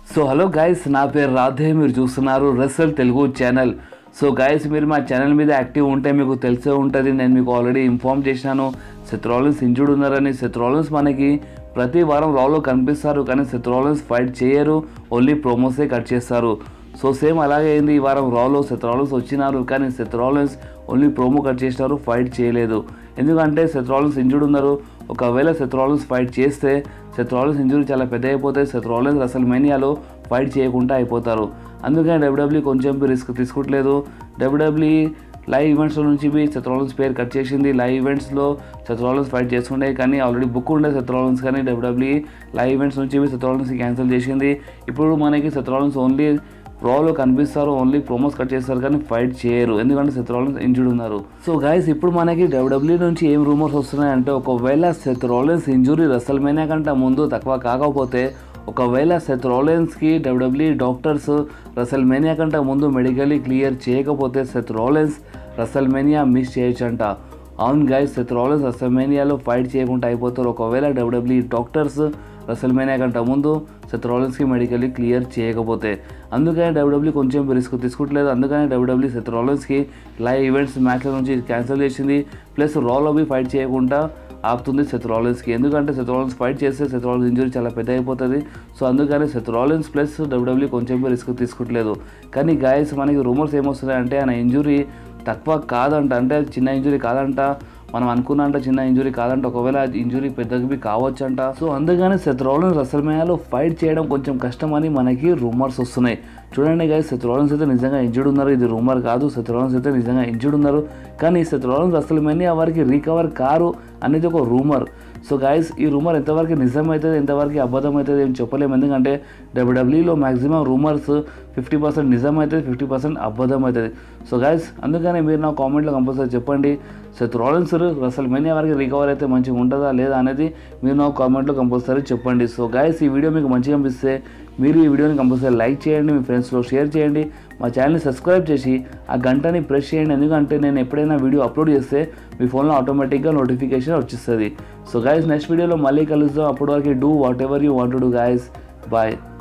so hello guys నా పేరు రాధే మీరు చూస్తున్నారు wrestle Telugu channel so guys మీరు మా ఛానల్ మీద యాక్టివ్ ఉంటే మీకు తెలిసే ఉంటుంది నేను మీకు ఆల్రెడీ ఇన్ఫామ్ చేసినాను సెత్రాలన్స్ ఇంజూర్డ్ ఉన్నారని సెత్రాలన్స్ మనకి ప్రతి వారం రాలో కనిపిస్తారు కానీ సెత్రాలన్స్ ఫైట్ చేయరు ఓన్లీ ప్రోమోసే కట్ చేస్తారు సో సేమ్ అలాగే అయింది ఈ వారం రాలో సెత్రాలన్స్ వచ్చినారు కానీ సెత్రాలన్స్ ఓన్లీ ప్రోమో కట్ చేసినారు ఫైట్ చేయలేదు ఎందుకంటే సెత్రాలన్స్ ఇంజూర్డ్ ఉన్నారు ఒకవేళ సెత్రాలన్స్ ఫైట్ చేస్తే సెత్రాలన్స్ ఇంజురీ చాలా పెద్ద అయిపోతే సెత్రాలన్స్ అసలు మేనియాలో ఫైట్ చేయకుండా అయిపోతారు అందుకని డబ్ల్యూడబ్ల్యూ కొంచెం రిస్క్ తీసుకోవట్లేదు డబ్ల్యూడబ్ల్యూ లైవ్ ఈవెంట్స్లో నుంచి బి సెత్రాలన్స్ పేరు కట్ చేసింది లైవ్ ఈవెంట్స్లో సెత్రాలన్స్ ఫైట్ చేస్తుండే కానీ ఆల్రెడీ బుక్ ఉండే సెత్రాలన్స్ కానీ డబ్ల్యూడబ్ల్యూ లైవ్ ఈవెంట్స్ నుంచి బి సెత్రాలన్స్ క్యాన్సిల్ చేసింది ఇప్పుడు మనకి సెత్రాలన్స్ ఓన్లీ ప్రోలో కనిపిస్తారు ఓన్లీ ప్రోమోస్ కట్ చేస్తారు కానీ ఫైట్ చేయరు ఎందుకంటే సెత్రాలన్స్ ఇంజుర్డ్ ఉన్నారు సో గైస్ ఇప్పుడు మనకి డబ్ల్యూడబ్ల్యూ నుంచి ఏం రూమర్స్ వస్తున్నాయంటే ఒకవేళ సెత్రాలన్స్ ఇంజురీ రసల్మేనియా కంటే ముందు తక్కువ కాకపోతే ఒకవేళ సెత్ రోలెన్స్కి డబ్ల్యూడబ్ల్యూ డాక్టర్స్ రసల్మేనియా కంటే ముందు మెడికల్లీ క్లియర్ చేయకపోతే సెత్ రోలెన్స్ రసల్మేనియా మిస్ చేయొచ్చంట అవును గైస్ సెత్ రోలెన్స్ రసల్మేనియాలో ఫైట్ చేయకుండా అయిపోతారు ఒకవేళ డబ్ల్యూడబ్ల్యూ డాక్టర్స్ రసల్మేనియా కంటే ముందు సెత్ రోలెన్స్కి మెడికల్లీ క్లియర్ చేయకపోతే అందుకని డబ్ల్యూడబ్ల్యూ కొంచెం రిస్క్ తీసుకోవట్లేదు అందుకని డబ్ల్యూడబ్ల్యూ సెత్ రోలెన్స్కి లైవ్ ఈవెంట్స్ మ్యాచ్ల నుంచి క్యాన్సిల్ చేసింది ప్లస్ రాలో బి ఫైట్ చేయకుండా ఆపుతుంది సెత్ రాలెన్స్కి ఎందుకంటే సెత్ రాలెన్స్ ఫైట్ చేస్తే సెత్ రాలెన్స్ ఇంజురీ చాలా పెద్ద అయిపోతుంది సో అందుకని సెత్ రాలెన్స్ ప్లస్ డబ్ల్యూడబ్ల్యూ కొంచెం రిస్క్ తీసుకోవట్లేదు కానీ గాయస్ మనకి రూమర్స్ ఏమొస్తున్నాయంటే ఆయన ఇంజురీ తక్కువ కాదంట అంటే చిన్న ఇంజురీ కాదంట మనం అనుకున్నంట చిన్న ఇంజురీ కాదంట ఒకవేళ ఇంజురీ పెద్దగా కావచ్చంట సో అందుకని సెత్ రాలెన్స్ రసల్మేయాలో ఫైట్ చేయడం కొంచెం కష్టమని మనకి రూమర్స్ వస్తున్నాయి చూడండి గాయ సెత్ రాలెన్స్ అయితే నిజంగా ఇంజుర్డ్ ఉన్నారు ఇది రూమర్ కాదు సెత్ రాలెన్స్ అయితే నిజంగా ఇంజుర్డ్ ఉన్నారు కానీ సెత్ రాలెన్స్ అసలు మెనీ వారికి రికవర్ కారు అనేది ఒక రూమర్ సో గాయస్ ఈ రూమర్ ఎంతవరకు నిజం అవుతుంది ఎంతవరకు అబద్ధం అవుతుంది ఏం చెప్పలేము ఎందుకంటే డబ్ల్యూడబ్ల్యూలో మ్యాక్సిమం రూమర్స్ ఫిఫ్టీ పర్సెంట్ నిజం అవుతుంది ఫిఫ్టీ పర్సెంట్ అబద్ధం అవుతుంది సో గాయస్ అందుకనే మీరు నా కామెంట్లో కంపల్సరీ చెప్పండి సెత్ రాలెన్స్ అసలు మెనీ వరకు రికవర్ అయితే మంచిగా ఉంటుందా లేదా అనేది మీరు నా కామెంట్లో కంపల్సరీ చెప్పండి సో గాయస్ ఈ వీడియో మీకు మంచిగా అనిపిస్తే మీరు ఈ వీడియోని కంపల్సరీ లైక్ చేయండి మీ ఫ్రెండ్స్లో షేర్ చేయండి మా ఛానల్ని సబ్స్క్రైబ్ చేసి ఆ గంటని ప్రెస్ చేయండి ఎందుకంటే నేను ఎప్పుడైనా వీడియో అప్లోడ్ చేస్తే మీ ఫోన్లో ఆటోమేటిక్గా నోటిఫికేషన్ వచ్చేస్తుంది సో గాయస్ నెక్స్ట్ వీడియోలో మళ్ళీ కలుద్దాం అప్పటి వరకు do whatever you want do guys bye